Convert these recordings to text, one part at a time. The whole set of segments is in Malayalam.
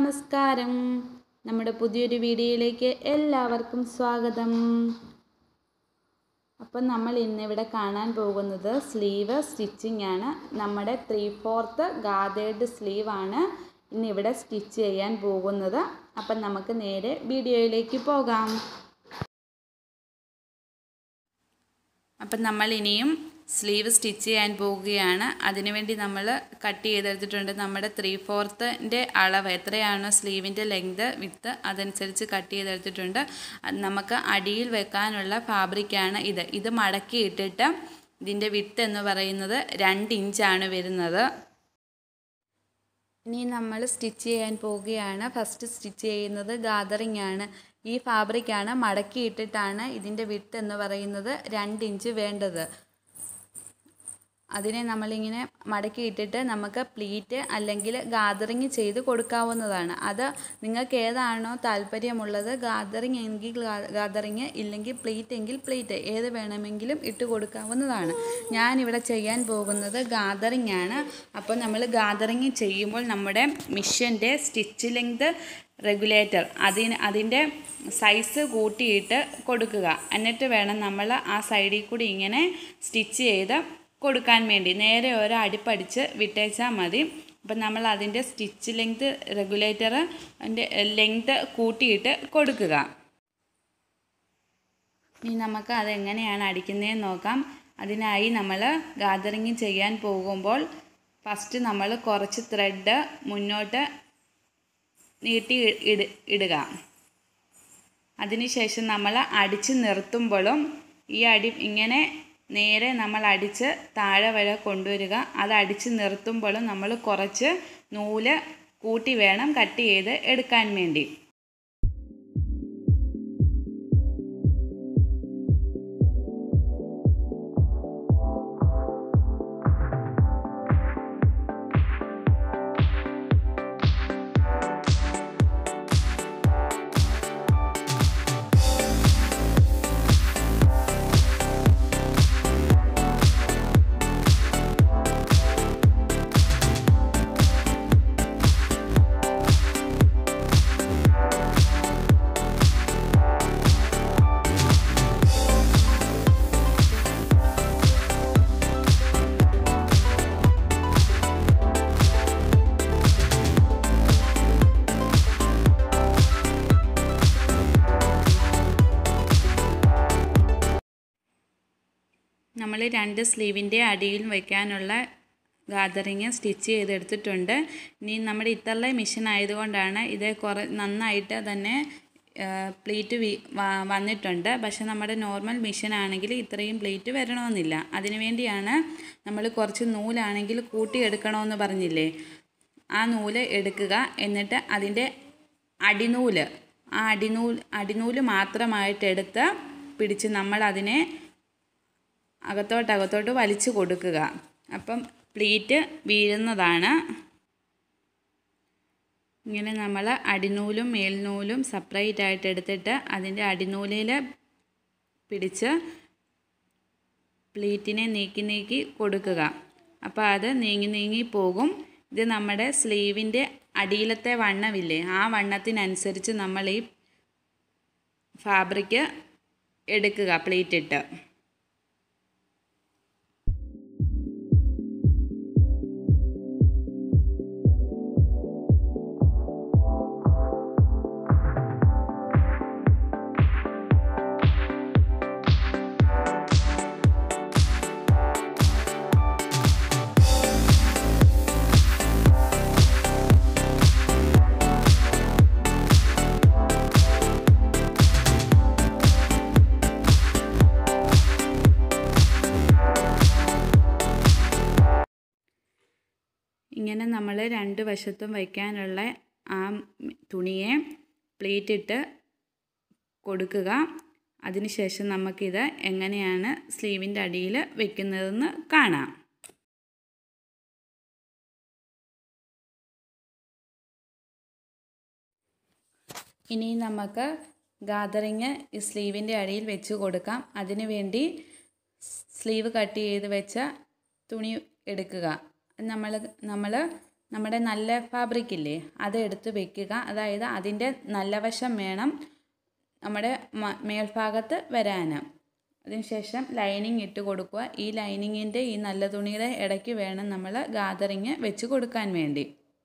നമസ്കാരം നമ്മുടെ പുതിയൊരു വീഡിയോയിലേക്ക് എല്ലാവർക്കും സ്വാഗതം അപ്പം നമ്മൾ ഇന്നിവിടെ കാണാൻ പോകുന്നത് സ്ലീവ് സ്റ്റിച്ചിങ് ആണ് നമ്മുടെ ത്രീ ഫോർത്ത് ഗാദേഡ് സ്ലീവാണ് ഇന്നിവിടെ സ്റ്റിച്ച് ചെയ്യാൻ പോകുന്നത് അപ്പം നമുക്ക് നേരെ വീഡിയോയിലേക്ക് പോകാം അപ്പം നമ്മൾ ഇനിയും സ്ലീവ് സ്റ്റിച്ച് ചെയ്യാൻ പോവുകയാണ് അതിനുവേണ്ടി നമ്മൾ കട്ട് ചെയ്തെടുത്തിട്ടുണ്ട് നമ്മുടെ ത്രീ ഫോർത്തിൻ്റെ അളവ് എത്രയാണോ സ്ലീവിൻ്റെ ലെങ്ത് വിത്ത് അതനുസരിച്ച് കട്ട് ചെയ്തെടുത്തിട്ടുണ്ട് അത് നമുക്ക് അടിയിൽ വെക്കാനുള്ള ഫാബ്രിക്കാണ് ഇത് ഇത് മടക്കി ഇട്ടിട്ട് ഇതിൻ്റെ വിത്ത് എന്ന് പറയുന്നത് രണ്ട് ഇഞ്ചാണ് വരുന്നത് ഇനി നമ്മൾ സ്റ്റിച്ച് ചെയ്യാൻ പോവുകയാണ് ഫസ്റ്റ് സ്റ്റിച്ച് ചെയ്യുന്നത് ഗാദറിംഗ് ആണ് ഈ ഫാബ്രിക്കാണ് മടക്കി ഇട്ടിട്ടാണ് ഇതിൻ്റെ വിട്ട് എന്ന് പറയുന്നത് രണ്ട് ഇഞ്ച് വേണ്ടത് അതിനെ നമ്മളിങ്ങനെ മടക്കി ഇട്ടിട്ട് നമുക്ക് പ്ലീറ്റ് അല്ലെങ്കിൽ ഗാദറിങ് ചെയ്ത് കൊടുക്കാവുന്നതാണ് അത് നിങ്ങൾക്ക് ഏതാണോ താല്പര്യമുള്ളത് ഗാദറിങ് എങ്കിൽ ഗാദറിങ് ഇല്ലെങ്കിൽ പ്ലീറ്റ് എങ്കിൽ പ്ലീറ്റ് ഏത് വേണമെങ്കിലും ഇട്ട് കൊടുക്കാവുന്നതാണ് ഞാനിവിടെ ചെയ്യാൻ പോകുന്നത് ഗാദറിങ് ആണ് അപ്പോൾ നമ്മൾ ഗാദറിങ് ചെയ്യുമ്പോൾ നമ്മുടെ മിഷ്യൻ്റെ സ്റ്റിച്ച് ലെങ്ത് റെഗുലേറ്റർ അതിന് അതിൻ്റെ സൈസ് കൂട്ടിയിട്ട് കൊടുക്കുക എന്നിട്ട് വേണം നമ്മൾ ആ സൈഡിൽ കൂടി ഇങ്ങനെ സ്റ്റിച്ച് ചെയ്ത് കൊടുക്കാൻ വേണ്ടി നേരെ ഒരു അടിപ്പടിച്ച് വിട്ടേച്ചാൽ മതി അപ്പം നമ്മൾ അതിൻ്റെ സ്റ്റിച്ച് ലെങ്ത് റെഗുലേറ്റർ അതിൻ്റെ ലെങ്ത് കൂട്ടിയിട്ട് കൊടുക്കുക ഇനി നമുക്ക് അതെങ്ങനെയാണ് അടിക്കുന്നതെന്ന് നോക്കാം അതിനായി നമ്മൾ ഗാദറിങ് ചെയ്യാൻ പോകുമ്പോൾ ഫസ്റ്റ് നമ്മൾ കുറച്ച് ത്രെഡ് മുന്നോട്ട് നീട്ടി ഇട ഇടുക അതിനുശേഷം നമ്മൾ അടിച്ച് നിർത്തുമ്പോഴും ഈ അടി ഇങ്ങനെ നേരെ നമ്മൾ അടിച്ച് താഴെ വരെ കൊണ്ടുവരിക അത് അടിച്ച് നിർത്തുമ്പോഴും നമ്മൾ കുറച്ച് നൂല് കൂട്ടി വേണം കട്ട് ചെയ്ത് എടുക്കാൻ വേണ്ടി നമ്മൾ രണ്ട് സ്ലീവിൻ്റെ അടിയിൽ വയ്ക്കാനുള്ള ഗാദറിങ് സ്റ്റിച്ച് ചെയ്തെടുത്തിട്ടുണ്ട് ഇനി നമ്മുടെ ഇത്തറിലെ മെഷീൻ ആയതുകൊണ്ടാണ് ഇത് കുറേ നന്നായിട്ട് തന്നെ പ്ലീറ്റ് വി വന്നിട്ടുണ്ട് പക്ഷെ നമ്മുടെ നോർമൽ മെഷീൻ ആണെങ്കിൽ ഇത്രയും പ്ലീറ്റ് വരണമെന്നില്ല അതിനു വേണ്ടിയാണ് നമ്മൾ കുറച്ച് നൂലാണെങ്കിൽ കൂട്ടിയെടുക്കണമെന്ന് പറഞ്ഞില്ലേ ആ നൂല് എടുക്കുക എന്നിട്ട് അതിൻ്റെ അടിനൂല് ആ അടിനൂൽ അടിനൂല് മാത്രമായിട്ട് എടുത്ത് പിടിച്ച് നമ്മൾ അതിനെ അകത്തോട്ട് അകത്തോട്ട് വലിച്ചു കൊടുക്കുക അപ്പം പ്ലീറ്റ് വീഴുന്നതാണ് ഇങ്ങനെ നമ്മൾ അടിനൂലും മേൽനൂലും സെപ്പറേറ്റ് ആയിട്ട് എടുത്തിട്ട് അതിൻ്റെ അടിനൂലിൽ പിടിച്ച് പ്ലീറ്റിനെ നീക്കി നീക്കി കൊടുക്കുക അപ്പോൾ അത് നീങ്ങി നീങ്ങി പോകും ഇത് നമ്മുടെ സ്ലീവിൻ്റെ അടിയിലത്തെ വണ്ണമില്ലേ ആ വണ്ണത്തിനനുസരിച്ച് നമ്മൾ ഈ ഫാബ്രിക് എടുക്കുക പ്ലീറ്റ് ഇട്ട് ഇങ്ങനെ നമ്മൾ രണ്ട് വശത്തും വയ്ക്കാനുള്ള ആ തുണിയെ പ്ലേറ്റ് ഇട്ട് കൊടുക്കുക അതിനുശേഷം നമുക്കിത് എങ്ങനെയാണ് സ്ലീവിൻ്റെ അടിയിൽ വെക്കുന്നതെന്ന് കാണാം ഇനി നമുക്ക് ഗാദറിങ് ഈ സ്ലീവിൻ്റെ അടിയിൽ വെച്ച് കൊടുക്കാം അതിനു വേണ്ടി സ്ലീവ് കട്ട് ചെയ്ത് വെച്ച തുണി എടുക്കുക നമ്മൾ നമ്മൾ നമ്മുടെ നല്ല ഫാബ്രിക് ഇല്ലേ അത് എടുത്ത് വെക്കുക അതായത് അതിൻ്റെ നല്ല വശം വേണം നമ്മുടെ മ- മേൽഭാഗത്ത് വരാൻ അതിനുശേഷം ലൈനിങ് ഇട്ട് കൊടുക്കുക ഈ ലൈനിങ്ങിൻ്റെ ഈ നല്ല തുണിയുടെ ഇടയ്ക്ക് വേണം നമ്മൾ ഗാദറിങ് വെച്ച് കൊടുക്കാൻ വേണ്ടി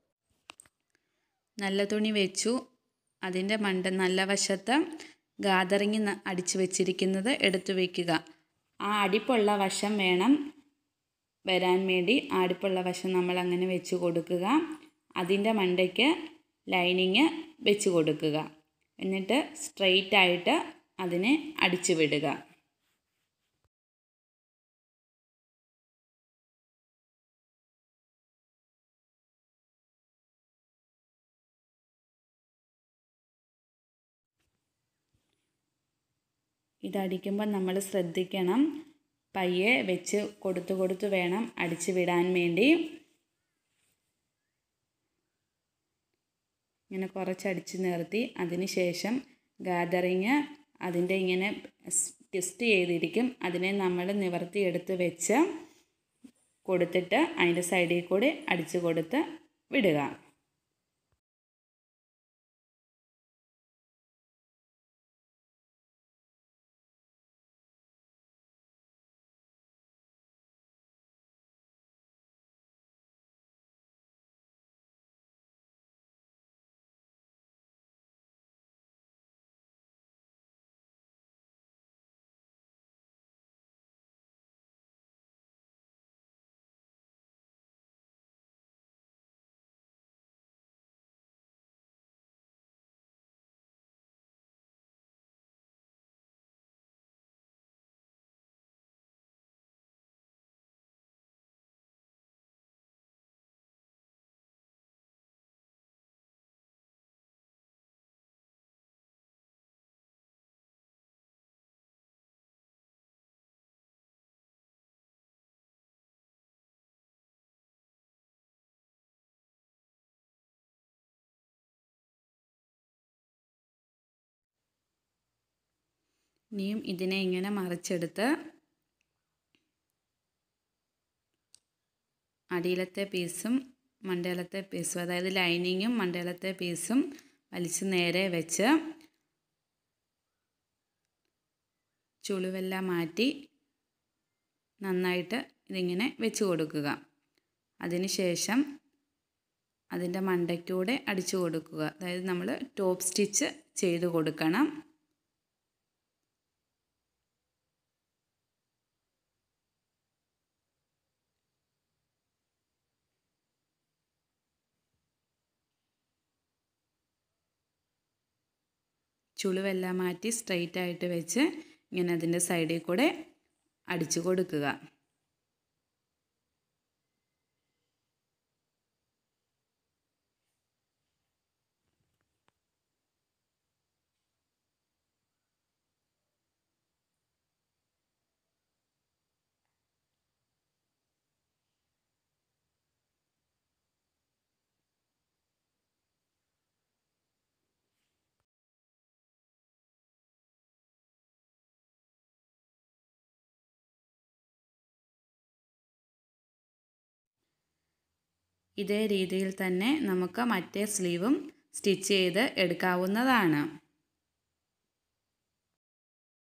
നല്ല തുണി വെച്ചു അതിൻ്റെ മണ്ട നല്ല വശത്ത് ഗാദറിങ് ന- അടിച്ചു വെച്ചിരിക്കുന്നത് എടുത്തു വയ്ക്കുക ആ അടിപ്പുള്ള വശം വേണം വരാൻ വേണ്ടി ആ അടിപ്പുള്ള വശം നമ്മൾ അങ്ങനെ വെച്ച് കൊടുക്കുക അതിൻ്റെ മണ്ടയ്ക്ക് ലൈനിങ് വെച്ച് കൊടുക്കുക എന്നിട്ട് സ്ട്രെയിറ്റ് ആയിട്ട് അതിനെ അടിച്ചു വിടുക ഇതടിക്കുമ്പോൾ നമ്മൾ ശ്രദ്ധിക്കണം പയ്യെ വെച്ച് കൊടുത്തു കൊടുത്തു വേണം അടിച്ചു വിടാൻ വേണ്ടി ഇങ്ങനെ കുറച്ച് അടിച്ച് നിർത്തി അതിന് ശേഷം ഗാദറിങ് അതിൻ്റെ ഇങ്ങനെ ട്വിസ്റ്റ് ചെയ്തിരിക്കും അതിനെ നമ്മൾ നിവർത്തിയെടുത്ത് വെച്ച് കൊടുത്തിട്ട് അതിൻ്റെ സൈഡിൽ കൂടി അടിച്ചു കൊടുത്ത് വിടുക ഇനിയും ഇതിനെ ഇങ്ങനെ മറിച്ചെടുത്ത് അടിയിലത്തെ പീസും മണ്ടയിലത്തെ പീസും അതായത് ലൈനിങ്ങും മണ്ടയിലത്തെ പീസും വലിച്ച് നേരെ വെച്ച് ചുളിവെല്ലാം മാറ്റി നന്നായിട്ട് ഇതിങ്ങനെ വെച്ച് കൊടുക്കുക അതിനുശേഷം അതിൻ്റെ മണ്ടയ്ക്കൂടെ അടിച്ചു കൊടുക്കുക അതായത് നമ്മൾ ടോപ്പ് സ്റ്റിച്ച് ചെയ്ത് കൊടുക്കണം ചുളിവെല്ലാം മാറ്റി സ്ട്രെയിറ്റ് ആയിട്ട് വെച്ച് ഇങ്ങനെ അതിൻ്റെ സൈഡിൽ കൂടെ അടിച്ചു കൊടുക്കുക ഇതേ രീതിയിൽ തന്നെ നമുക്ക് മറ്റേ സ്ലീവും സ്റ്റിച്ച് ചെയ്ത് എടുക്കാവുന്നതാണ്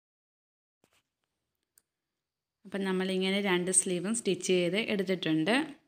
അപ്പം നമ്മളിങ്ങനെ രണ്ട് സ്ലീവും സ്റ്റിച്ച് ചെയ്ത് എടുത്തിട്ടുണ്ട്